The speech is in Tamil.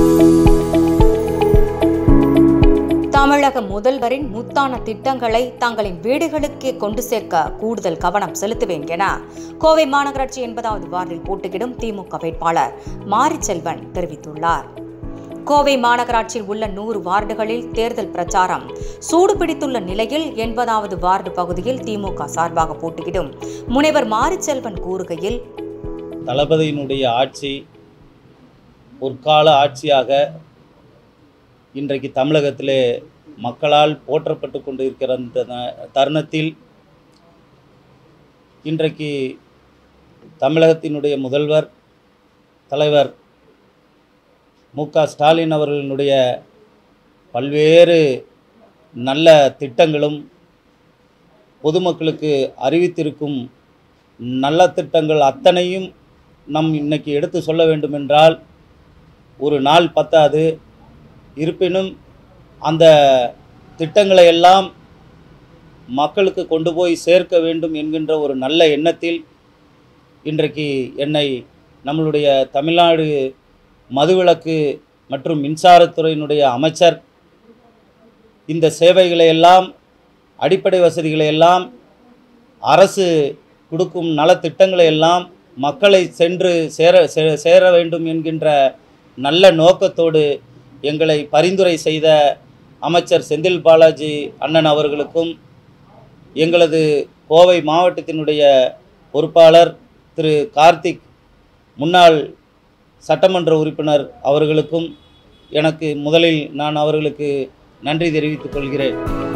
தமிழக முதல்வரின் முத்தான திட்டங்களை தங்களின் வீடுகளுக்கே கொண்டு சேர்க்க கூடுதல் கவனம் செலுத்துவேன் என கோவை மாநகராட்சி எண்பதாவது வார்டில் போட்டியிடும் திமுக வேட்பாளர் மாரிச்செல்வன் தெரிவித்துள்ளார் கோவை மாநகராட்சியில் உள்ள நூறு வார்டுகளில் தேர்தல் பிரச்சாரம் சூடுபிடித்துள்ள நிலையில் எண்பதாவது வார்டு பகுதியில் திமுக சார்பாக போட்டியிடும் முனைவர் மாரிச்செல்வன் கூறுகையில் தளபதியினுடைய ஆட்சி பொற்கால ஆட்சியாக இன்றைக்கு தமிழகத்திலே மக்களால் போற்றப்பட்டு கொண்டிருக்கிற இந்த ந- தருணத்தில் இன்றைக்கு தமிழகத்தினுடைய முதல்வர் தலைவர் மு க ஸ்டாலின் அவர்களினுடைய பல்வேறு நல்ல திட்டங்களும் பொதுமக்களுக்கு அறிவித்திருக்கும் நல்ல திட்டங்கள் அத்தனையும் நம் இன்னைக்கு எடுத்து சொல்ல வேண்டுமென்றால் ஒரு நாள் பத்தாது இருப்பினும் அந்த திட்டங்களை எல்லாம் மக்களுக்கு கொண்டு போய் சேர்க்க வேண்டும் என்கின்ற ஒரு நல்ல எண்ணத்தில் இன்றைக்கு என்னை நம்மளுடைய தமிழ்நாடு மதுவிலக்கு மற்றும் மின்சாரத்துறையினுடைய அமைச்சர் இந்த சேவைகளை எல்லாம் அடிப்படை வசதிகளை எல்லாம் அரசு கொடுக்கும் நலத்திட்டங்களை எல்லாம் மக்களை சென்று சேர சே- சேர வேண்டும் என்கின்ற நல்ல நோக்கத்தோடு எங்களை பரிந்துரை செய்த அமைச்சர் செந்தில் பாலாஜி அண்ணன் அவர்களுக்கும் எங்களது கோவை மாவட்டத்தினுடைய பொறுப்பாளர் திரு கார்த்திக் முன்னாள் சட்டமன்ற உறுப்பினர் அவர்களுக்கும் எனக்கு முதலில் நான் அவர்களுக்கு நன்றி தெரிவித்துக் கொள்கிறேன்